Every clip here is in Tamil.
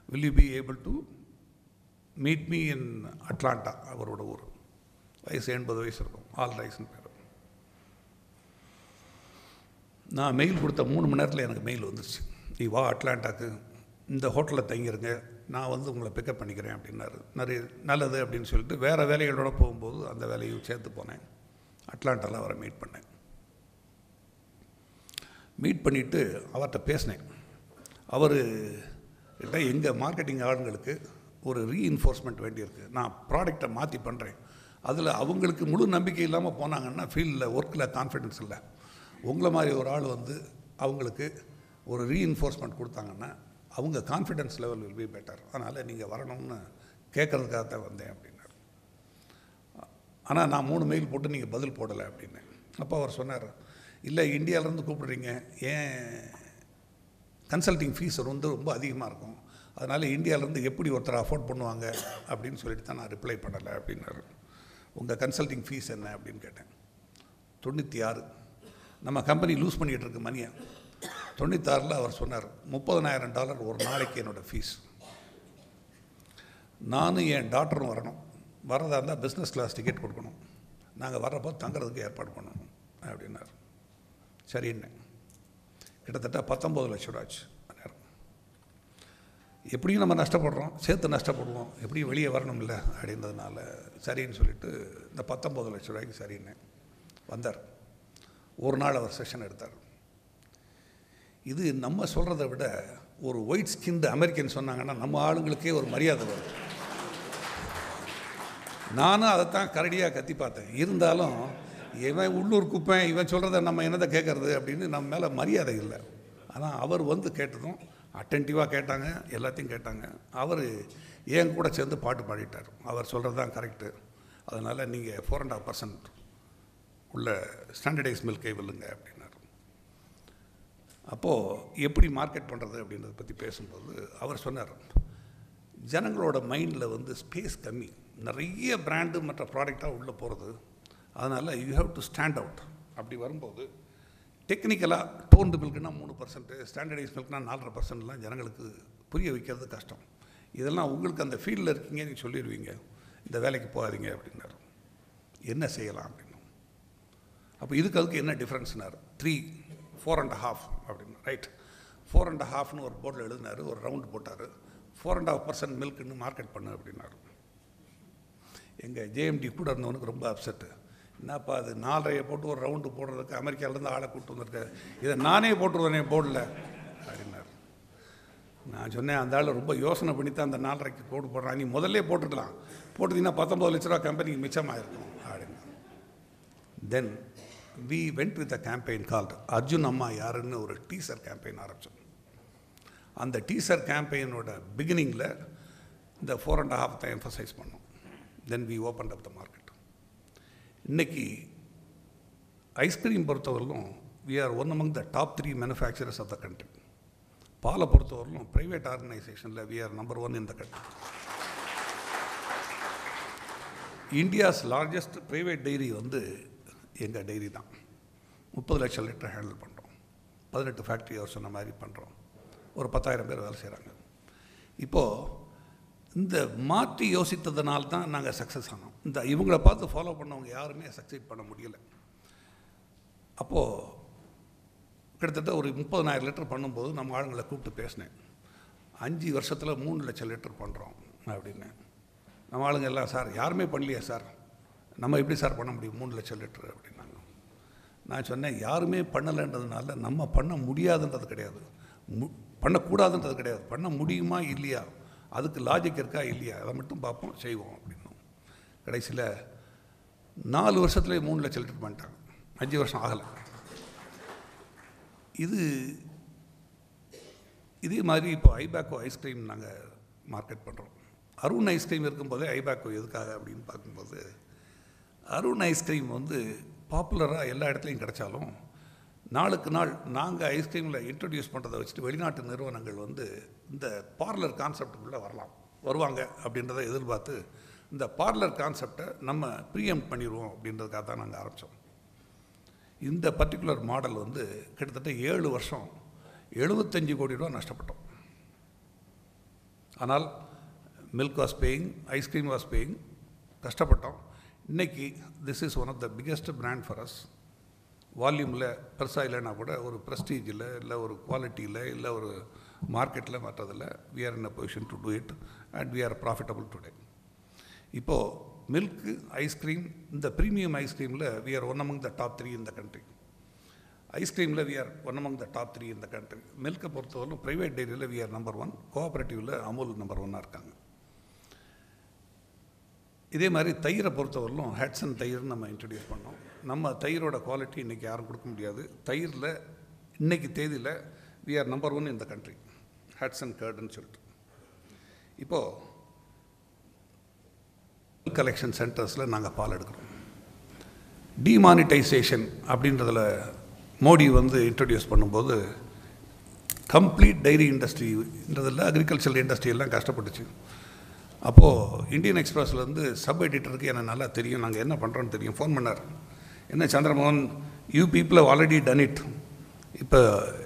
Will you be able to meet me in Atlanta அவரோட ஊர் வயசு எண்பது வயசு இருக்கும் ஆல் ரைஸ்னு பேர் நான் மெயில் கொடுத்த மூணு மணி நேரத்தில் எனக்கு மெயில் வந்துருச்சு நீ வா அட்லாண்டாக்கு இந்த ஹோட்டலில் தங்கிருங்க நான் வந்து உங்களை பிக்கப் பண்ணிக்கிறேன் அப்படின்னாரு நிறைய நல்லது அப்படின்னு சொல்லிட்டு வேறு வேலைகளோட போகும்போது அந்த வேலையும் சேர்த்து போனேன் அட்லாண்டாவில் அவரை மீட் பண்ணேன் மீட் பண்ணிவிட்டு அவர்கிட்ட பேசினேன் அவர் கிட்ட எங்கள் மார்க்கெட்டிங் ஆளுங்களுக்கு ஒரு ரீஇன்ஃபோர்ஸ்மெண்ட் வேண்டியிருக்கு நான் ப்ராடக்டை மாற்றி பண்ணுறேன் அதில் அவங்களுக்கு முழு நம்பிக்கை இல்லாமல் போனாங்கன்னா ஃபீல்டில் ஒர்க்கில் கான்ஃபிடென்ஸ் இல்லை உங்களை மாதிரி ஒரு ஆள் வந்து அவங்களுக்கு ஒரு ரீஇன்ஃபோர்ஸ்மெண்ட் கொடுத்தாங்கன்னா அவங்க confidence level will be better அதனால் நீங்கள் வரணும்னு கேட்குறதுக்காக தான் வந்தேன் அப்படின்னாரு ஆனால் நான் மூணு மெயில் போட்டு நீங்கள் பதில் போடலை அப்படின்னு அப்போ அவர் சொன்னார் இல்லை இந்தியாவிலேருந்து கூப்பிடுறீங்க ஏன் கன்சல்டிங் ஃபீஸ் வந்து ரொம்ப அதிகமாக இருக்கும் அதனால் இந்தியாவிலேருந்து எப்படி ஒருத்தர் அஃபோர்ட் பண்ணுவாங்க அப்படின்னு சொல்லிட்டு தான் நான் ரிப்ளை பண்ணலை அப்படின்னாரு உங்கள் கன்சல்டிங் ஃபீஸ் என்ன அப்படின்னு கேட்டேன் தொண்ணூற்றி ஆறு நம்ம கம்பெனி லூஸ் பண்ணிகிட்டு இருக்க மணியை தொண்ணூத்தாறில் அவர் சொன்னார் முப்பதனாயிரம் டாலர் ஒரு நாளைக்கு என்னோடய ஃபீஸ் நானும் என் டாக்டரும் வரணும் வரதா இருந்தால் பிஸ்னஸ் கிளாஸ் டிக்கெட் கொடுக்கணும் நாங்கள் வர்றப்போ தங்குறதுக்கு ஏற்பாடு பண்ணணும் அப்படின்னார் சரின்னு கிட்டத்தட்ட பத்தொம்பது லட்சம் ரூபா ஆச்சு அந்நேரம் எப்படியும் நம்ம நஷ்டப்படுறோம் சேர்த்து நஷ்டப்படுவோம் எப்படியும் வெளியே வரணும் இல்லை அப்படின்றதுனால சரின்னு சொல்லிட்டு இந்த பத்தொம்பது லட்ச ரூபாய்க்கு சரின்னு வந்தார் ஒரு நாள் அவர் செஷன் எடுத்தார் இது நம்ம சொல்கிறத விட ஒரு ஒயிட் ஸ்கின்டு அமெரிக்கன் சொன்னாங்கன்னா நம்ம ஆளுங்களுக்கே ஒரு மரியாதை வரும் நானும் அதைத்தான் கரடியாக கத்தி பார்த்தேன் இருந்தாலும் இவன் உள்ளூர் குப்பேன் இவன் சொல்கிறத நம்ம என்னதை கேட்குறது அப்படின்னு நம்ம மேலே மரியாதை இல்லை ஆனால் அவர் வந்து கேட்டதும் அட்டென்டிவாக கேட்டாங்க எல்லாத்தையும் கேட்டாங்க அவர் என் கூட சேர்ந்து பாட்டு பாடிட்டார் அவர் சொல்கிறது தான் கரெக்டு அதனால் நீங்கள் ஃபோர் அண்ட் ஹாஃப் பர்சன்ட் உள்ள ஸ்டாண்டர்டைஸ் மில்கை வெல்லுங்க அப்படின்னாரு அப்போது எப்படி மார்க்கெட் பண்ணுறது அப்படின்றத பற்றி பேசும்போது அவர் சொன்னார் ஜனங்களோட மைண்டில் வந்து ஸ்பேஸ் கம்மி நிறைய பிராண்டு மற்ற ப்ராடக்டாக உள்ளே போகிறது அதனால் you have to stand out அப்படி வரும்போது டெக்னிக்கலாக டோன்டு மில்க்னா மூணு பர்சன்ட்டு ஸ்டாண்டர்டைஸ் மில்க்னா நாலரை பர்சன்ட்லாம் ஜனங்களுக்கு புரிய வைக்கிறது கஷ்டம் இதெல்லாம் உங்களுக்கு அந்த ஃபீல்டில் இருக்கீங்க நீங்கள் சொல்லிடுவீங்க இந்த வேலைக்கு போகாதீங்க அப்படின்னாரு என்ன செய்யலாம் அப்படின்னு அப்போ இதுக்கு அதுக்கு என்ன டிஃப்ரென்ஸ்னார் த்ரீ ஃபோர் அண்ட் ஹாஃப் அப்படின்னு ரைட் ஃபோர் அண்ட் ஹாஃப்னு ஒரு போர்டில் எழுதினார் ஒரு ரவுண்டு போட்டார் ஃபோர் அண்ட் ஹாஃப் பர்சன்ட் மில்க்குன்னு மார்க்கெட் பண்ணு அப்படின்னாரு எங்கள் ஜேஎம்டி கூட இருந்தவனுக்கு ரொம்ப அப்செட்டு என்னப்பா அது நாலரையை போட்டு ஒரு ரவுண்டு போடுறதுக்கு அமெரிக்காவிலேருந்து ஆளை கூப்பிட்டு வந்திருக்காரு இதை நானே போட்டுருவேனே போர்டில் அப்படின்னாரு நான் சொன்னேன் அந்த ஆள் ரொம்ப யோசனை பண்ணி தான் அந்த நாலரைக்கு கோடு போடுறான் நீ முதல்ல போட்டுக்கலாம் போட்டுட்டீங்கன்னா பத்தொம்பது லட்ச ரூபா கம்பெனிக்கு மிச்சமாயிருக்கும் அப்படின்னு then we went with a campaign called Arjun அம்மா யாருன்னு ஒரு டீசர் கேம்பெயின் ஆரம்பித்தோம் அந்த டீசர் கேம்பெயினோட பிகினிங்கில் இந்த ஃபோர் அண்ட் ஹாஃப் தான் எம்ஃபசைஸ் பண்ணோம் then we open up the market இன்றைக்கி ஐஸ்கிரீம் பொறுத்தவரையிலும் we are one among the top three manufacturers of the country பாலை பொறுத்தவரையிலும் ப்ரைவேட் ஆர்கனைசேஷனில் we are number one in the country India's largest private dairy வந்து எங்கள் டைரி தான் முப்பது லட்சம் லிட்டர் ஹேண்டில் பண்ணுறோம் பதினெட்டு ஃபேக்ட்ரி அவர் சொன்ன மாதிரி பண்ணுறோம் ஒரு பத்தாயிரம் பேர் வேலை செய்கிறாங்க இப்போது இந்த மாற்றி யோசித்ததுனால தான் நாங்கள் சக்ஸஸ் ஆனோம் இந்த இவங்களை பார்த்து ஃபாலோ பண்ணவங்க யாருமே சக்சீட் பண்ண முடியல அப்போது கிட்டத்தட்ட ஒரு முப்பதனாயிரம் லிட்டர் பண்ணும்போது நம்ம ஆளுங்களை கூப்பிட்டு பேசினேன் அஞ்சு வருஷத்தில் மூணு லட்சம் லிட்டர் பண்ணுறோம் அப்படின்னு நம்ம ஆளுங்க எல்லாம் சார் யாருமே பண்ணலையா சார் நம்ம எப்படி சார் பண்ண முடியும் மூணு லட்சம் லிட்டர் அப்படின்னாங்க நான் சொன்னேன் யாருமே பண்ணலைன்றதுனால நம்ம பண்ண முடியாதுன்றது கிடையாது மு பண்ணக்கூடாதுன்றது கிடையாது பண்ண முடியுமா இல்லையா அதுக்கு லாஜிக் இருக்கா இல்லையா அதை மட்டும் பார்ப்போம் செய்வோம் அப்படின்னோம் கடைசியில் நாலு வருஷத்துலேயே மூணு லட்சம் லிட்டர் பண்ணிட்டாங்க அஞ்சு வருஷம் ஆகலை இது இதே மாதிரி இப்போ ஐபேக்கோ ஐஸ்கிரீம் நாங்கள் மார்க்கெட் பண்ணுறோம் அருண் ஐஸ்கிரீம் இருக்கும்போதே ஐபேக்கோ எதுக்காக அப்படின்னு பார்க்கும்போது அருண் ஐஸ்கிரீம் வந்து பாப்புலராக எல்லா இடத்துலையும் கிடைச்சாலும் நாளுக்கு நாள் நாங்கள் ஐஸ்கிரீமில் இன்ட்ரடியூஸ் பண்ணுறதை வச்சுட்டு வெளிநாட்டு நிறுவனங்கள் வந்து இந்த பார்லர் கான்செப்டுக்குள்ளே வரலாம் வருவாங்க அப்படின்றத எதிர்பார்த்து இந்த பார்லர் கான்செப்டை நம்ம ப்ரீஎம் பண்ணிடுவோம் அப்படின்றதுக்காக தான் நாங்கள் ஆரம்பித்தோம் இந்த பர்டிகுலர் மாடல் வந்து கிட்டத்தட்ட ஏழு வருஷம் எழுபத்தஞ்சு கோடி ரூபா நஷ்டப்பட்டோம் ஆனால் milk was paying ice cream was paying கஷ்டப்பட்டோம் இன்னைக்கு this is one of the biggest brand for us வால்யூமில் பெருசாக இல்லைன்னா கூட ஒரு ப்ரெஸ்டீஜில் இல்லை ஒரு குவாலிட்டியில் இல்லை ஒரு மார்க்கெட்டில் மற்றதில் we are in a position to do it and we are profitable today இப்போது மில்க்கு ஐஸ்கிரீம் இந்த ப்ரீமியம் ஐஸ்கிரீமில் we are one among the top three இந்த கண்ட்ரி ஐஸ்கிரீமில் we are one among the top three இந்த கண்ட்ரி மில்கை பொறுத்தவரைக்கும் ப்ரைவேட் டெய்ரியில் வி ஆர் நம்பர் ஒன் கோஆப்ரேட்டிவில் அமுல் நம்பர் ஒன்னாக இருக்காங்க இதே மாதிரி தயிரை பொறுத்தவரையிலும் ஹேட்ஸன் தயிர்னு நம்ம இன்ட்ரடியூஸ் பண்ணோம் நம்ம தயிரோட குவாலிட்டி இன்றைக்கி யாரும் கொடுக்க முடியாது தயிரில் இன்னைக்கு தேதியில் வி ஆர் நம்பர் ஒன் இந்த கண்ட்ரி ஹேட்ஸன் கேர்டுன்னு சொல்லிட்டு இப்போது கலெக்ஷன் சென்டர்ஸில் நாங்கள் பால் எடுக்கிறோம் டிமானிட்டைசேஷன் அப்படின்றதில் மோடி வந்து இன்ட்ரடியூஸ் பண்ணும்போது கம்ப்ளீட் டைரி இண்டஸ்ட்ரின்றதில் அக்ரிகல்ச்சரல் இண்டஸ்ட்ரி எல்லாம் கஷ்டப்பட்டுச்சு அப்போது இந்தியன் எக்ஸ்பிரஸ்லேருந்து சப் எடிட்டருக்கு எனக்கு நல்லா தெரியும் நாங்கள் என்ன பண்ணுறோன்னு தெரியும் ஃபோன் பண்ணார் என்ன Chandramohan you people have already done it இப்போ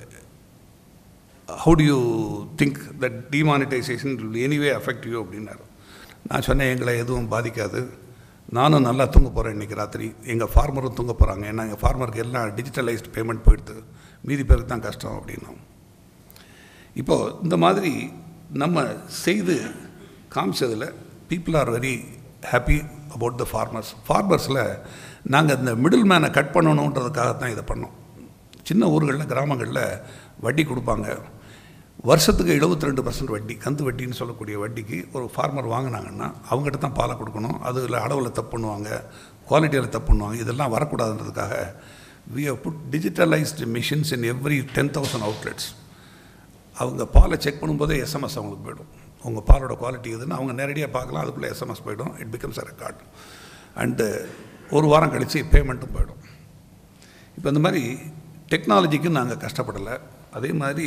how do you think that demonetisation will anyway affect you அப்படின்னாரு நான் சொன்னேன் எங்களை எதுவும் பாதிக்காது நானும் நல்லா தூங்க போகிறேன் இன்றைக்கி ராத்திரி எங்கள் ஃபார்மரும் தூங்க போகிறாங்க ஏன்னா எங்கள் ஃபார்மருக்கு எல்லாம் டிஜிட்டலைஸ்டு பேமெண்ட் போயிடுது மீதி பேருக்கு தான் கஷ்டம் அப்படின்னோம் இப்போது இந்த மாதிரி நம்ம செய்து காமிச்சதில் people are very happy about the farmers ஃபார்மர்ஸில் நாங்கள் இந்த மிடில் மேனை கட் பண்ணணுன்றதுக்காக தான் இதை பண்ணோம் சின்ன ஊர்களில் கிராமங்களில் வட்டி கொடுப்பாங்க வருஷத்துக்கு எழுபத்தி ரெண்டு பர்சன்ட் வட்டி கந்து வட்டின்னு சொல்லக்கூடிய வட்டிக்கு ஒரு ஃபார்மர் வாங்கினாங்கன்னா அவங்ககிட்ட தான் பாலை கொடுக்கணும் அதில் அளவில் தப்பு பண்ணுவாங்க குவாலிட்டியில் தப்பு பண்ணுவாங்க இதெல்லாம் வரக்கூடாதுன்றதுக்காக we have put digitalised machines in every ten thousand outlets அவங்க பாலை செக் பண்ணும்போதே எஸ்எம்எஸ் அவங்களுக்கு போயிடும் உங்கள் பாலோட குவாலிட்டி எதுன்னு அவங்க நேரடியாக பார்க்கலாம் அதுக்குள்ளே எஸ்எம்எஸ் போயிடும் it becomes a record and ஒரு வாரம் கழித்து பேமெண்ட்டும் போயிடும் இப்போ இந்த மாதிரி டெக்னாலஜிக்கு நாங்கள் கஷ்டப்படலை அதே மாதிரி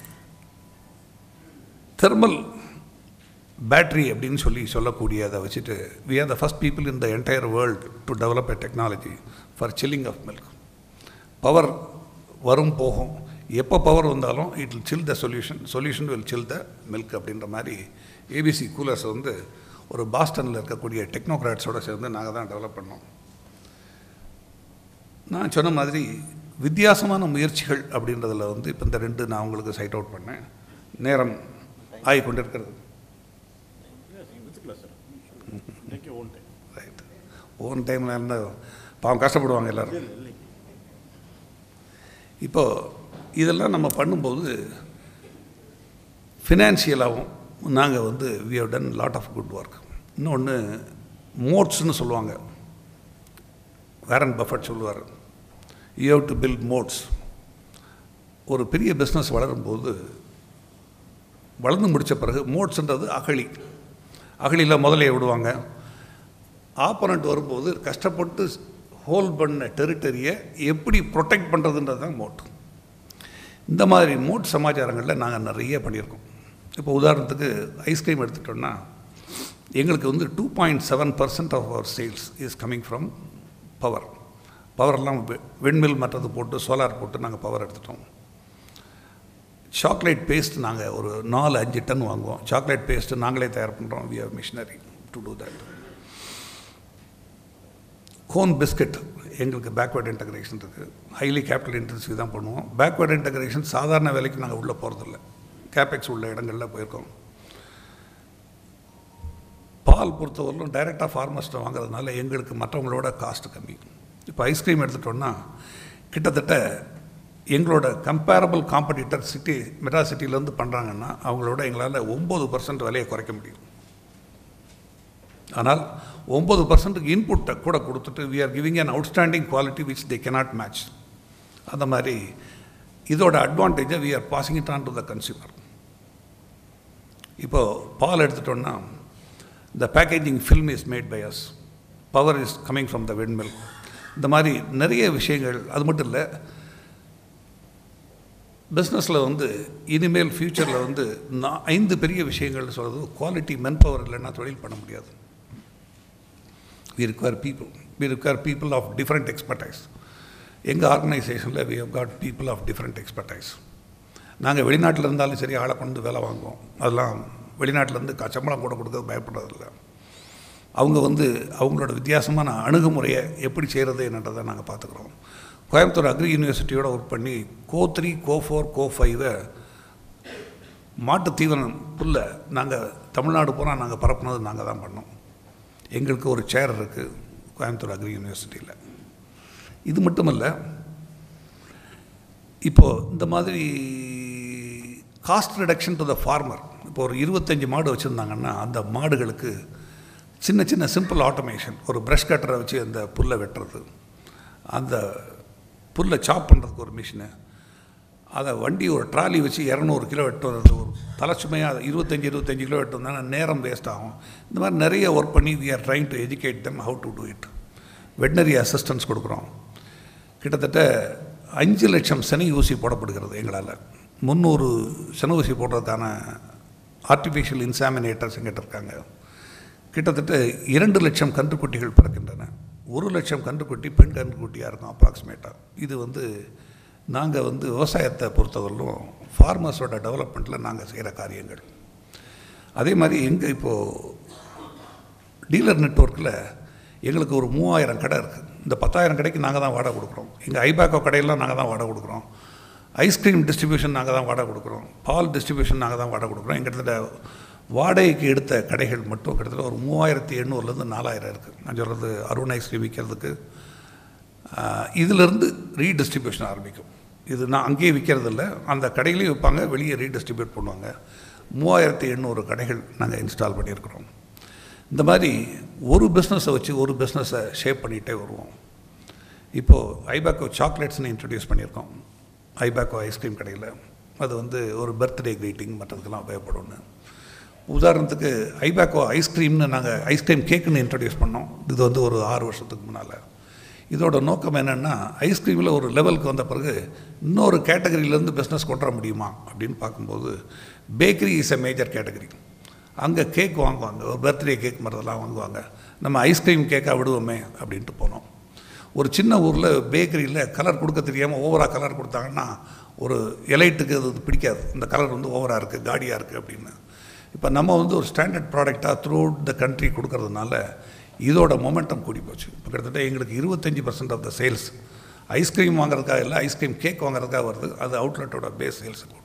தெர்மல் பேட்ரி அப்படின்னு சொல்லி சொல்லக்கூடிய அதை வச்சுட்டு we are the first people in the entire world to develop a technology for chilling of milk power வரும் போகும் எப்போ பவர் வந்தாலும் it will chill the solution solution will chill the milk அப்படின்ற மாதிரி ஏபிசி கூலர்ஸ் வந்து ஒரு பாஸ்டனில் இருக்கக்கூடிய டெக்னோக்ராட்ஸோடு சேர்ந்து நாங்கள் தான் டெவலப் பண்ணோம் நான் சொன்ன மாதிரி வித்தியாசமான முயற்சிகள் அப்படின்றதுல வந்து இப்போ இந்த ரெண்டு நான் உங்களுக்கு சைட் அவுட் பண்ணேன் நேரம் ஆகி கொண்டிருக்கிறது ரைட் ஓன் டைமில் என்ன பாவம் கஷ்டப்படுவாங்க எல்லோரும் இப்போது இதெல்லாம் நம்ம பண்ணும்போது ஃபினான்ஷியலாகவும் நாங்கள் வந்து we have done lot of good work இன்னொன்று மோட்ஸ்னு சொல்லுவாங்க வேரன் பஃபட் சொல்லுவார் you have to build moats ஒரு பெரிய பிஸ்னஸ் வளரும்போது வளர்ந்து முடித்த பிறகு மோட்ஸ்ன்றது அகழி அகழியில் முதலையை விடுவாங்க ஆப்பனண்ட் வரும்போது கஷ்டப்பட்டு ஹோல்ட் பண்ண டெரிட்டரியை எப்படி ப்ரொடெக்ட் பண்ணுறதுன்றது தான் மோட் இந்த மாதிரி மோட் சமாச்சாரங்களில் நாங்கள் நிறைய பண்ணியிருக்கோம் இப்போ உதாரணத்துக்கு ஐஸ்கிரீம் எடுத்துட்டோம்னா எங்களுக்கு வந்து two point seven percent of our sales is coming from power பவர்லாம் வெண்மில் மற்றது போட்டு சோலார் போட்டு நாங்கள் பவர் எடுத்துட்டோம் சாக்லேட் பேஸ்ட் நாங்கள் ஒரு நாலு அஞ்சு டன் வாங்குவோம் சாக்லேட் பேஸ்ட்டு நாங்களே தயார் பண்ணுறோம் we have machinery to do that cone biscuit எங்களுக்கு பேக்வேர்ட் இன்டகிரேஷன் இருக்குது ஹைலி கேபிட்டல் இன்டென்சிவ் தான் பண்ணுவோம் பேக்வேர்ட் இன்டகிரேஷன் சாதாரண வேலைக்கு நாங்கள் உள்ளே போகிறதில்ல கேபெக்ஸ் உள்ள இடங்களில் போயிருக்கோம் பால் பொறுத்தவரையிலும் டைரெக்டாக ஃபார்மர்ஸ்ட்டை வாங்குறதுனால எங்களுக்கு மற்றவங்களோட காஸ்ட் கம்மி இப்போ ஐஸ்கிரீம் எடுத்துட்டோம்னா கிட்டத்தட்ட எங்களோட கம்பேரபிள் காம்படிட்டர் சிட்டி மெட்ரா சிட்டிலேருந்து பண்ணுறாங்கன்னா அவங்களோட எங்களால் ஒம்பது பர்சன்ட் விலையை குறைக்க முடியும் ஆனால் ஒம்பது பர்சன்ட்டுக்கு இன்புட்டை கூட கொடுத்துட்டு we are giving an outstanding quality which they cannot match அந்த மாதிரி இதோட அட்வான்டேஜை we are passing it on to the consumer இப்போது பால் எடுத்துட்டோம்னா the packaging film is made by us power is coming from the windmill இந்த மாதிரி நிறைய விஷயங்கள் அது மட்டும் இல்லை பிஸ்னஸில் வந்து இனிமேல் ஃப்யூச்சரில் வந்து நான் ஐந்து பெரிய விஷயங்கள் சொல்கிறது குவாலிட்டி மென் பவர் இல்லைன்னா தொழில் பண்ண முடியாது we require people we require people of different expertise எங்கள் ஆர்கனைசேஷனில் we have got people of different expertise நாங்கள் வெளிநாட்டில் இருந்தாலும் சரி ஆளை கொண்டு வேலை வாங்குவோம் அதெல்லாம் வெளிநாட்டிலேருந்து க சம்பளம் கூட கொடுக்க பயப்படுறதில்ல அவங்க வந்து அவங்களோட வித்தியாசமான அணுகுமுறையை எப்படி செய்கிறது என்னன்றதை நாங்கள் பார்த்துக்குறோம் கோயம்புத்தூர் அக்ரி யூனிவர்சிட்டியோட ஒர்க் பண்ணி கோ த்ரீ கோ ஃபோர் கோ ஃபைவை மாட்டு தீவனம் புல்லை நாங்கள் தமிழ்நாடு பூரா நாங்கள் பரப்புனது நாங்கள் தான் பண்ணோம் எங்களுக்கு ஒரு சேர் இருக்குது கோயம்புத்தூர் அக்ரி யூனிவர்சிட்டியில் இது மட்டுமல்ல இப்போது இந்த மாதிரி cost reduction to the farmer இப்போ ஒரு இருபத்தஞ்சி மாடு வச்சுருந்தாங்கன்னா அந்த மாடுகளுக்கு சின்ன சின்ன சிம்பிள் ஆட்டோமேஷன் ஒரு ப்ரஷ் கட்டரை வச்சு அந்த புல்லை வெட்டுறது அந்த புல்லை சாப் பண்ணுறதுக்கு ஒரு மிஷினு அதை வண்டி ஒரு ட்ராலி வச்சு இரநூறு கிலோ வெட்டு வர்றது ஒரு தலைச்சுமையாக இருபத்தஞ்சி இருபத்தஞ்சி கிலோ வெட்டு வந்தாங்கன்னா நேரம் வேஸ்ட் ஆகும் இந்த மாதிரி நிறைய ஒர்க் பண்ணி we are trying to educate them how to do it veterinary assistance கொடுக்குறோம் கிட்டத்தட்ட அஞ்சு லட்சம் சனி ஊசி போடப்படுகிறது எங்களால் முந்நூறு சன ஊசி போடுறதுக்கான ஆர்டிஃபிஷியல் இன்சாமினேட்டர்ஸ் எங்கிட்ட இருக்காங்க கிட்டத்தட்ட இரண்டு லட்சம் கன்றுக்குட்டிகள் பிறக்கின்றன ஒரு லட்சம் கன்றுக்குட்டி பெண் கன்றுக்குட்டியாக இருக்கும் அப்ராக்சிமேட்டாக இது வந்து நாங்கள் வந்து விவசாயத்தை பொறுத்தவரையிலும் ஃபார்மர்ஸோட டெவலப்மெண்ட்டில் நாங்கள் செய்கிற காரியங்கள் அதே மாதிரி எங்கள் இப்போது டீலர் நெட்ஒர்க்கில் எங்களுக்கு ஒரு மூவாயிரம் கடை இருக்குது இந்த பத்தாயிரம் கடைக்கு நாங்கள் தான் வாடகை கொடுக்குறோம் எங்கள் ஐபேக்கோ கடையெல்லாம் நாங்கள் தான் வாடகை கொடுக்குறோம் ஐஸ்கிரீம் டிஸ்ட்ரிபியூஷன் நாங்கள் தான் வாடகை கொடுக்குறோம் பால் டிஸ்ட்ரிபியூஷன் நாங்கள் தான் வாடகை கொடுக்குறோம் எங்கிட்ட வாடகைக்கு எடுத்த கடைகள் மட்டும் கிட்டத்தட்ட ஒரு மூவாயிரத்தி எண்ணூறுலேருந்து நாலாயிரம் இருக்குது நான் சொல்கிறது அருண் ஐஸ்கிரீம் விற்கிறதுக்கு இதிலிருந்து ரீடிஸ்ட்ரிபியூஷன் ஆரம்பிக்கும் இது நான் அங்கேயே விற்கிறதில்ல அந்த கடையிலையும் விற்பாங்க வெளியே ரீடிஸ்ட்ரிபியூட் பண்ணுவாங்க மூவாயிரத்தி எண்ணூறு கடைகள் நாங்கள் இன்ஸ்டால் பண்ணியிருக்கிறோம் இந்த மாதிரி ஒரு பிஸ்னஸை வச்சு ஒரு பிஸ்னஸை ஷேப் பண்ணிகிட்டே வருவோம் இப்போது ஐபேக்கோ சாக்லேட்ஸ்னு இன்ட்ரடியூஸ் பண்ணியிருக்கோம் ஐபேக்கோ ஐஸ்கிரீம் கடையில் அது வந்து ஒரு பர்த்டே க்ரீட்டிங் மற்றதுக்கெல்லாம் உபயோகப்படும்னு உதாரணத்துக்கு ஐபேக்கோ ஐஸ்கிரீம்னு நாங்கள் ஐஸ்கிரீம் கேக்குன்னு இன்ட்ரடியூஸ் பண்ணோம் இது வந்து ஒரு ஆறு வருஷத்துக்கு முன்னால் இதோட நோக்கம் என்னென்னா ஐஸ்கிரீமில் ஒரு லெவலுக்கு வந்த பிறகு இன்னொரு கேட்டகரியிலேருந்து பிஸ்னஸ் கொண்டு வர முடியுமா அப்படின்னு பார்க்கும்போது bakery is a major category அங்கே கேக் வாங்குவாங்க ஒரு பர்த்டே கேக் மாதிரிலாம் வாங்குவாங்க நம்ம ஐஸ்கிரீம் கேக்காக விடுவோமே அப்படின்ட்டு போனோம் ஒரு சின்ன ஊரில் பேக்கரியில் கலர் கொடுக்க தெரியாமல் ஓவராக கலர் கொடுத்தாங்கன்னா ஒரு எலைட்டுக்கு அது பிடிக்காது இந்த கலர் வந்து ஓவராக இருக்குது காடியாக இருக்குது அப்படின்னு இப்போ நம்ம வந்து ஒரு ஸ்டாண்டர்ட் ப்ராடக்டாக த்ரூ அவுட் த கண்ட்ரி கொடுக்கறதுனால இதோட மொமெண்டம் கூடி போச்சு இப்போ கிட்டத்தட்ட எங்களுக்கு இருபத்தஞ்சி percent of the sales ice cream வாங்குறதுக்காக இல்லை ஐஸ்கிரீம் கேக் வாங்குறதுக்காக வருது அது அவுட்லெட்டோட பேஸ் சேல்ஸ் கூட்டுது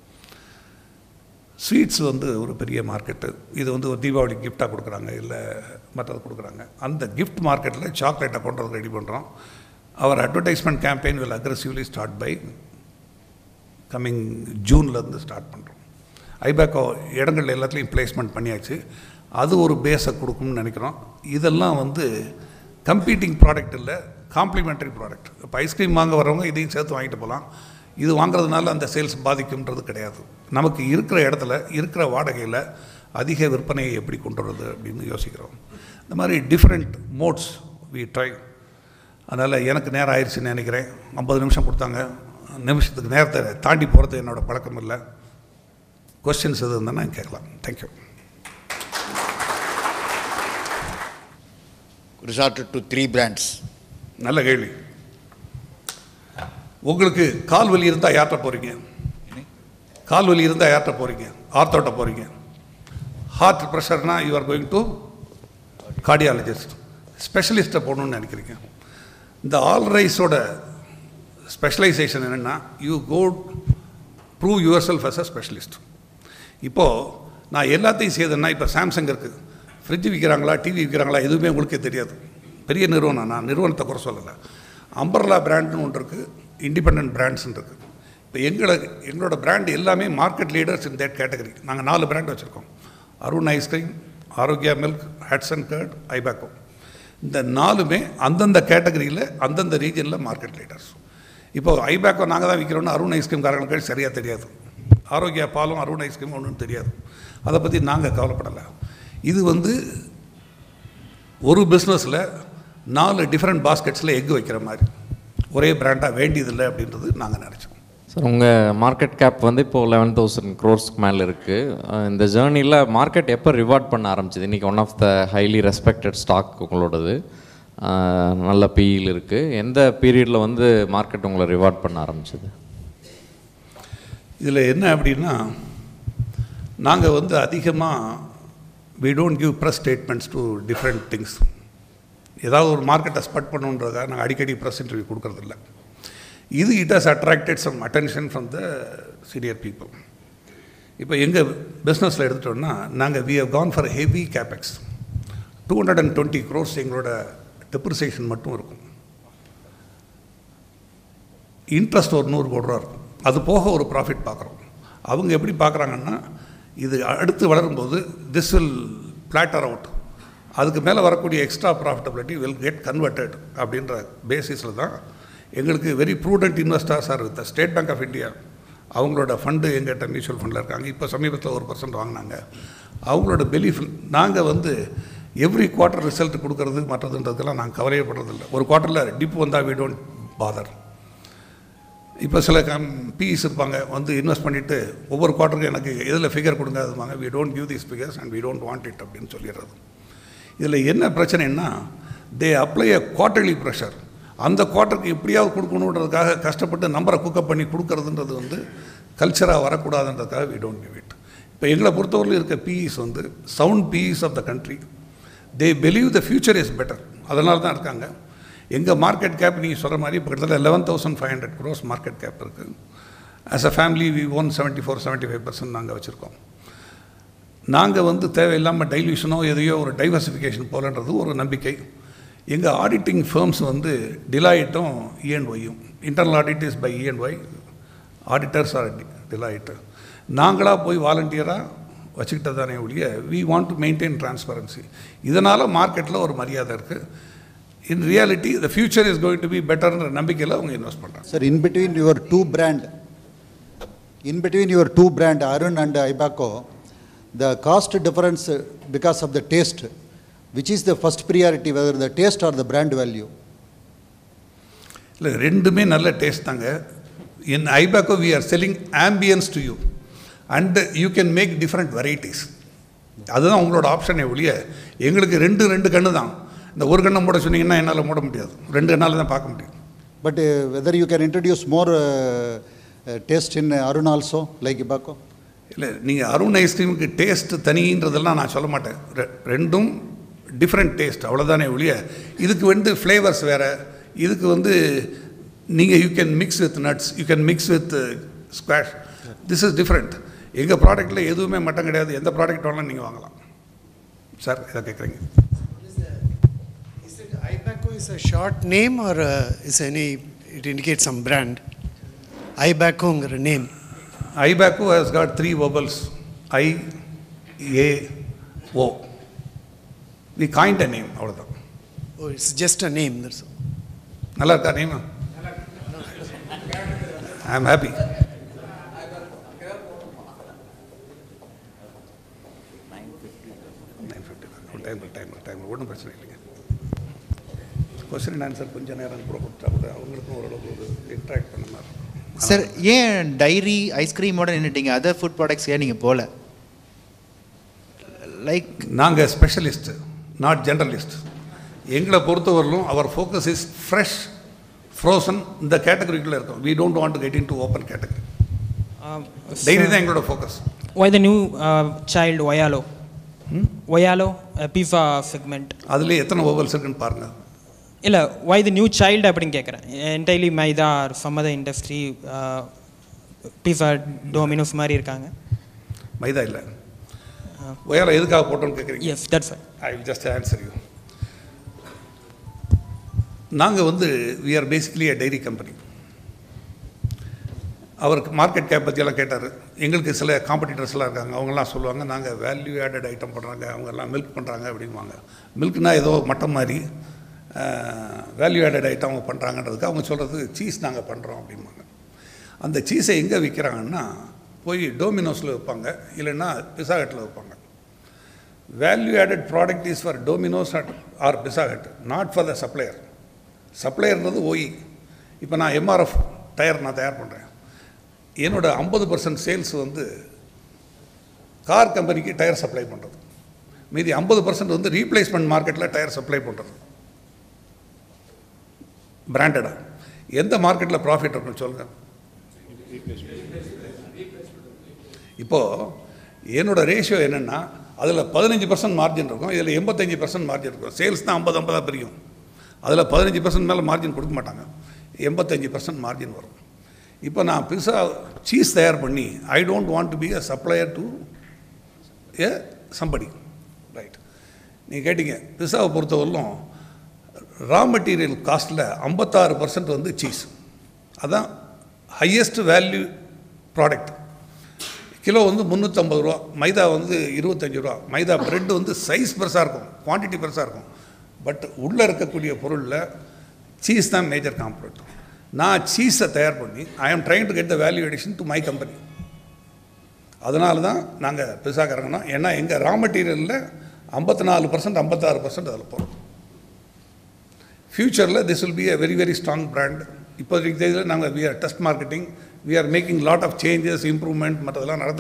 ஸ்வீட்ஸ் வந்து ஒரு பெரிய மார்க்கெட்டு இது வந்து ஒரு தீபாவளி கிஃப்டாக கொடுக்குறாங்க இல்லை மற்றது கொடுக்குறாங்க அந்த கிஃப்ட் மார்க்கெட்டில் சாக்லேட்டை கொண்டு வந்து ரெடி பண்ணுறோம் our advertisement campaign will aggressively start by coming ஜூன்லேருந்து ஸ்டார்ட் பண்ணுறோம் ஐபேக்கோ இடங்கள் எல்லாத்துலேயும் பிளேஸ்மெண்ட் பண்ணியாச்சு அது ஒரு பேஸை கொடுக்கும்னு நினைக்கிறோம் இதெல்லாம் வந்து கம்பீட்டிங் ப்ராடக்ட் இல்லை காம்ப்ளிமெண்டரி ப்ராடக்ட் இப்போ ஐஸ்கிரீம் வாங்க வரவங்க இதையும் சேர்த்து வாங்கிட்டு போகலாம் இது வாங்குறதுனால அந்த சேல்ஸ் பாதிக்கும்ன்றது கிடையாது நமக்கு இருக்கிற இடத்துல இருக்கிற வாடகையில் அதிக விற்பனையை எப்படி கொண்டு வர்றது அப்படின்னு யோசிக்கிறோம் இந்த மாதிரி டிஃப்ரெண்ட் மோட்ஸ் வி ட்ரை அதனால் எனக்கு நேரம் ஆயிடுச்சுன்னு நினைக்கிறேன் ஐம்பது நிமிஷம் கொடுத்தாங்க நிமிஷத்துக்கு நேரத்தை தாண்டி போகிறது என்னோடய பழக்கம் இல்லை கொஸ்டின்ஸ் எது இருந்தால் நான் கேட்கலாம் thank you resorted to three brands. நல்ல கேள்வி உங்களுக்கு கால் வலி இருந்தால் யார்கிட்ட போகிறீங்க கால் வலி இருந்தால் யார்கிட்ட போகிறீங்க ஆர்த்தோட்ட போகிறீங்க ஹார்ட் ப்ரெஷர்னா you are going to cardiologist ஸ்பெஷலிஸ்ட்டை போகணுன்னு நினைக்கிறீங்க இந்த ஆல் ரைஸோட ஸ்பெஷலைசேஷன் என்னென்னா you go prove yourself as a specialist இப்போது நான் எல்லாத்தையும் செய்தேன்னா இப்போ சாம்சங் இருக்குது ஃப்ரிட்ஜ் விற்கிறாங்களா டிவி விற்கிறாங்களா எதுவுமே உங்களுக்கே தெரியாது பெரிய நிறுவனம் நான் நிறுவனத்தை குறை சொல்லலை அம்பர்லா பிராண்டுன்னு ஒன்று இருக்குது இண்டிபெண்ட் பிராண்ட்ஸ்னு இருக்குது இப்போ எங்களை எங்களோட பிராண்ட் எல்லாமே market leaders in that category நாங்கள் நாலு பிராண்ட் வச்சுருக்கோம் Arun ice cream Arokya milk Hatsun curd Ibaco இந்த நாலுமே அந்தந்த கேட்டகரியில் அந்தந்த ரீஜனில் மார்க்கெட் லீடர்ஸ் இப்போ ஐபேக்கோ நாங்கள் தான் விற்கிறோம்னு அருண் ஐஸ்கிரீம் காரங்களுக்கு சரியாக தெரியாது ஆரோக்கியா பாலும் அருண் ஐஸ்கிரீம் ஒன்றும் தெரியாது அதை பற்றி நாங்கள் கவலைப்படலை இது வந்து ஒரு பிஸ்னஸில் நாலு டிஃப்ரெண்ட் பாஸ்கெட்ஸில் எக் வைக்கிற மாதிரி ஒரே பிராண்டாக வேண்டியதில்லை அப்படின்றது நாங்கள் நினச்சோம் சார் உங்கள் மார்க்கெட் கேப் வந்து இப்போது லெவன் தௌசண்ட் க்ரோர்ஸ்க்கு மேலே இருக்குது இந்த ஜேர்னியில் மார்க்கெட் எப்போ ரிவார்ட் பண்ண ஆரம்பிச்சது இன்றைக்கி one of the highly respected stock உங்களோடது அஹ், நல்ல பிஇயில் இருக்குது எந்த பீரியடில் வந்து மார்க்கெட் உங்களை ரிவார்ட் பண்ண ஆரம்பிச்சது இதில் என்ன அப்படின்னா நாங்கள் வந்து அதிகமாக we don't give press statements to different things ஏதாவது ஒரு மார்க்கெட்டை ஸ்பட் பண்ணுன்றதுக்காக நாங்கள் அடிக்கடி ப்ரெஸ் இன்டர்வியூ கொடுக்கறதில்ல இது it has attracted some attention from the senior people இப்போ எங்கள் பிஸ்னஸில் எடுத்துட்டோம்னா நாங்கள் we have gone for heavy capex two hundred and twenty crores எங்களோட டெப்ரிசியேஷன் மட்டும் இருக்கும் இன்ட்ரெஸ்ட் ஒரு நூறு கோடி ரூபா இருக்கும் அது போக ஒரு ப்ராஃபிட் பார்க்குறோம் அவங்க எப்படி பார்க்குறாங்கன்னா இது அடுத்து வளரும்போது திஸ் வில் பிளாட்டர் அவுட் அதுக்கு மேலே வரக்கூடிய extra profitability will get converted அப்படின்ற பேசிஸில் தான் எங்களுக்கு very prudent investors are with State Bank of India அவங்களோட ஃபண்டு எங்கிட்ட மியூச்சுவல் ஃபண்டில் இருக்காங்க இப்போ சமீபத்தில் ஒரு பர்சன்ட் வாங்கினாங்க அவங்களோட பெலிஃப் நாங்கள் வந்து எவ்ரி குவார்ட்டர் ரிசல்ட் கொடுக்கறது மற்றதுன்றதுக்கெல்லாம் நாங்கள் கவலையப்படுறதில்ல ஒரு குவார்ட்டரில் டிப் வந்தால் வி டோன்ட் பாதர் இப்போ சில கம் பிஇஸ் இருப்பாங்க வந்து இன்வெஸ்ட் பண்ணிவிட்டு ஒவ்வொரு குவார்ட்டருக்கு எனக்கு எதில் ஃபிகர் கொடுங்க அதுவாங்க we don't give these figures and we don't want it அப்படின்னு சொல்லிடுறது இதில் என்ன பிரச்சனைன்னா they apply a quarterly pressure அந்த குவார்ட்டருக்கு எப்படியாவது கொடுக்கணுன்றதுக்காக கஷ்டப்பட்டு நம்பரை குக்கப் பண்ணி கொடுக்கறதுன்றது வந்து கல்ச்சராக வரக்கூடாதுன்றதுக்காக வி டோன்ட் கிவ் இட் இப்போ எங்களை பொறுத்தவரையில் இருக்க பிஇஸ் வந்து sound PEs of the country they believe the future is better அதனால தான் இருக்காங்க எங்கள் மார்க்கெட் கேப் நீங்கள் சொல்கிற மாதிரி இப்போ கிட்டத்தட்ட eleven thousand five hundred crores market cap இருக்குது as a family we own seventy four seventy five percent நாங்கள் வச்சுருக்கோம் நாங்கள் வந்து தேவையில்லாமல் டைல்யூஷனோ எதையோ ஒரு டைவர்சிஃபிகேஷன் போலன்றது ஒரு நம்பிக்கை எங்கள் ஆடிட்டிங் ஃபேர்ம்ஸ் வந்து டிலாயிட்டும் இஎன்ஒய்யும் internal audit is by E and Y auditors are Deloitte நாங்களாக போய் வாலண்டியராக வச்சுக்கிட்டதானே ஒழிய we want to maintain transparency இதனால் மார்க்கெட்டில் ஒரு மரியாதை இருக்குது in reality the future is going to be பெட்டர்ன்ற நம்பிக்கையில் அவங்க இன்வெஸ்ட் பண்ணுறாங்க Sir, in between your two brand, in between your two brand, Arun and Ibaco, the cost difference uh, because of the taste, which is the first priority, whether the taste or the brand value? இல்லை ரெண்டுமே நல்ல டேஸ்ட் தாங்க in Ibaco we are selling ambience to you and you can make different varieties அதுதான் உங்களோட ஆப்ஷனே ஒழிய எங்களுக்கு ரெண்டு ரெண்டு கண்ணு தான் இந்த ஒரு கண்ணை மூட சொன்னீங்கன்னா என்னால் மூட முடியாது ரெண்டு கண்ணால் தான் பார்க்க முடியும் But uh, whether you can introduce more uh, uh, taste in uh, Arun also, like Ibaco? இல்லை நீங்கள் அருண் ஐஸ்கிரீமுக்கு டேஸ்ட் தனின்றதெல்லாம் நான் சொல்ல மாட்டேன் ரெ- ரெண்டும் டிஃப்ரெண்ட் டேஸ்ட் அவ்வளோதானே ஒழிய இதுக்கு வந்து ஃப்ளேவர்ஸ் வேறு இதுக்கு வந்து நீங்கள் you can mix with nuts you can mix with squash this is different எங்கள் ப்ராடக்ட்டில் எதுவுமே மட்டம் கிடையாது எந்த ப்ராடக்ட் வேணாலும் நீங்கள் வாங்கலாம் சார் இதை கேட்குறீங்க Is it Ibaco is a short name or uh, is any, it indicates some brand? Ibacoங்கிற name. Ibaco has got three vowels I A O we coined a name அவ்வளோதான் Oh, it's just a name, that's all. நல்லா இருக்கா name I am happy nine fifty time time time ஒன்றும் பிரச்சனை இல்லைங்க கொஸ்டின் அண்ட் ஆன்சர் கொஞ்சம் நேரம் கூட கொடுத்தா கூட அவங்களுக்கும் ஓரளவுக்கு ஒரு இன்ட்ராக்ட் பண்ண மாதிரி இருக்கும். சார் ஏன் டைரி ஐஸ்கிரீமோட நின்றுட்டீங்க அதர் ஃபுட் ப்ராடக்ட்ஸ் ஏன் நீங்கள் போகல லைக் நாங்கள் ஸ்பெஷலிஸ்ட்டு நாட் ஜென்ரலிஸ்ட் எங்களை பொறுத்தவரையிலும் our focus is fresh frozen இந்த கேட்டகரிக்குள்ளே இருக்கும் we don't want to get into open category Um, dairy so தான் எங்களோட focus Why the new uh, child Oyalo? Oyalo, uh, PIFA segment. அதுலேயே எத்தனை ஓவல்ஸ் இருக்குன்னு பாருங்கள் இல்லை why the new child அப்படின்னு கேட்குறேன் என்டைலி மைதா ஆர் சம் அதர் இண்டஸ்ட்ரி பிஃபா டோமினோஸ் மாதிரி இருக்காங்க மைதா இல்லை உயரம் எதுக்காக போட்டோம்னு கேட்குறீங்க yes that's I will just answer you நாங்கள் வந்து we are basically a dairy company அவருக்கு மார்க்கெட் கேப் பற்றியெல்லாம் கேட்டார் எங்களுக்கு சில காம்படிட்டர்ஸ்லாம் இருக்காங்க அவங்கெல்லாம் சொல்லுவாங்க நாங்கள் வேல்யூ ஆடட் ஐட்டம் பண்ணுறாங்க அவங்கெல்லாம் மில்க் பண்ணுறாங்க அப்படிங்குவாங்க மில்க்னா ஏதோ மட்டம் மாதிரி வேல்யூ ஆடட் ஐட்டம் அவங்க பண்ணுறாங்கன்றதுக்கு அவங்க சொல்கிறது சீஸ் நாங்கள் பண்ணுறோம் அப்படிம்பாங்க அந்த சீஸை எங்கே விற்கிறாங்கன்னா போய் டோமினோஸில் வைப்பாங்க இல்லைன்னா பிசாகட்டில் வைப்பாங்க value added product is for Domino's or Pizza Hut not for the supplier சப்ளையர்ன்றது ஓஇ இப்போ நான் எம்ஆர்எஃப் டயர் நான் தயார் பண்ணுறேன் என்னோட ஐம்பது பர்சன்ட் சேல்ஸ் வந்து கார் கம்பெனிக்கு டயர் சப்ளை பண்ணுறது மீதி ஐம்பது பர்சன்ட் வந்து ரீப்ளேஸ்மெண்ட் மார்க்கெட்டில் டயர் சப்ளை பண்ணுறது பிராண்டடாக எந்த மார்க்கெட்டில் ப்ராஃபிட் இருக்குன்னு சொல்லுங்கள் இப்போது என்னோட ரேஷியோ என்னென்னா அதில் பதினஞ்சு பர்சன்ட் மார்ஜின் இருக்கும் இதில் எண்பத்தஞ்சு பர்சன்ட் மார்ஜின் இருக்கும் சேல்ஸ் தான் ஐம்பது ஐம்பதாக பிரியும் அதில் பதினஞ்சு பர்சன்ட் மேலே மார்ஜின் கொடுக்க மாட்டாங்க எண்பத்தஞ்சு பர்சன்ட் மார்ஜின் வரும் இப்போ நான் பிஸா சீஸ் தயார் பண்ணி I don't want to be a supplier to a somebody right நீங்கள் கேட்டீங்க பிஸாவை பொறுத்தவரையிலும் ரா மெட்டீரியல் காஸ்ட்டில் ஐம்பத்தாறு பர்சன்ட் வந்து சீஸ் அதான் ஹையஸ்ட் வேல்யூ ப்ராடக்ட் கிலோ வந்து முந்நூற்றம்பது ரூபா மைதா வந்து இருபத்தஞ்சி ரூபா மைதா பிரெட் வந்து சைஸ் பெருசாக இருக்கும் குவான்டிட்டி பெருசாக இருக்கும் பட் உள்ளே இருக்கக்கூடிய பொருளில் சீஸ் தான் மேஜர் காம்பனண்ட் நான் சீஸை தயார் பண்ணி I am trying to get the value addition to my company அதனால தான் நாங்கள் பெருசாக இறங்கினோம் ஏன்னா எங்கள் ரா மெட்டீரியலில் ஐம்பத்தி நாலு பர்சன்ட் ஐம்பத்தாறு பர்சன்ட் அதில் போகிறோம் ஃப்யூச்சரில் this will be a very very strong brand இப்போதைக்கு தேதியில் நாங்கள் we are test marketing we are making lot of changes improvement மற்றதெல்லாம் நடந்து